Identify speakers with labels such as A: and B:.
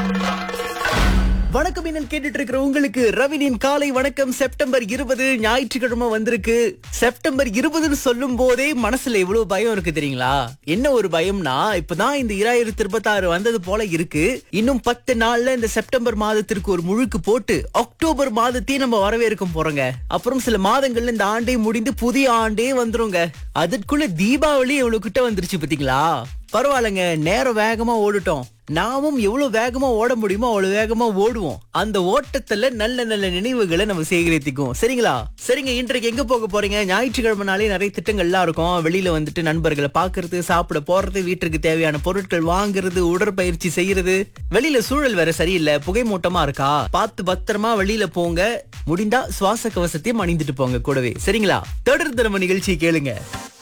A: வணக்கம் இன்னும் கேட்டுட்டு இருக்கிற உங்களுக்கு ரவினின் காலை வணக்கம் செப்டம்பர் இருபது ஞாயிற்றுக்கிழமை வந்திருக்கு செப்டம்பர் இருபதுன்னு சொல்லும் போதே மனசுல எவ்வளவு பயம் இருக்கு தெரியுங்களா என்ன ஒரு பயம்னா இப்பதான் இந்த இராயிரத்தி இருபத்தாறு வந்தது போல இருக்கு இன்னும் பத்து நாள்ல இந்த செப்டம்பர் மாதத்திற்கு ஒரு முழுக்கு போட்டு அக்டோபர் மாதத்தையும் நம்ம வரவேற்க போறோங்க அப்புறம் சில மாதங்கள்ல இந்த ஆண்டே முடிந்து புதிய ஆண்டே வந்துருங்க அதுக்குள்ள தீபாவளி எவ்வளவு கிட்ட வந்துருச்சு பாத்தீங்களா பரவாயில்லைங்க நேரம் வேகமா ஓடிட்டோம் நாமும் எவ்வளவு வேகமா ஓட முடியுமோ அவ்வளவு வேகமா ஓடுவோம் அந்த ஓட்டத்துல நல்ல நல்ல நினைவுகளை நம்ம சேகரித்துக்குவோம் சரிங்களா சரிங்க இன்றைக்கு எங்க போக போறீங்க ஞாயிற்றுக்கிழமைனாலே நிறைய திட்டங்கள்லாம் இருக்கும் வெளியில வந்துட்டு நண்பர்களை பாக்குறது சாப்பிட போறது வீட்டுக்கு தேவையான பொருட்கள் வாங்குறது உடற்பயிற்சி செய்யறது வெளியில சூழல் வேற சரியில்லை புகைமூட்டமா இருக்கா பார்த்து பத்திரமா வெளியில போங்க முடிந்தா சுவாச கவசத்தையும் அணிந்துட்டு போங்க கூடவே சரிங்களா தொடர்ந்து நம்ம நிகழ்ச்சி கேளுங்க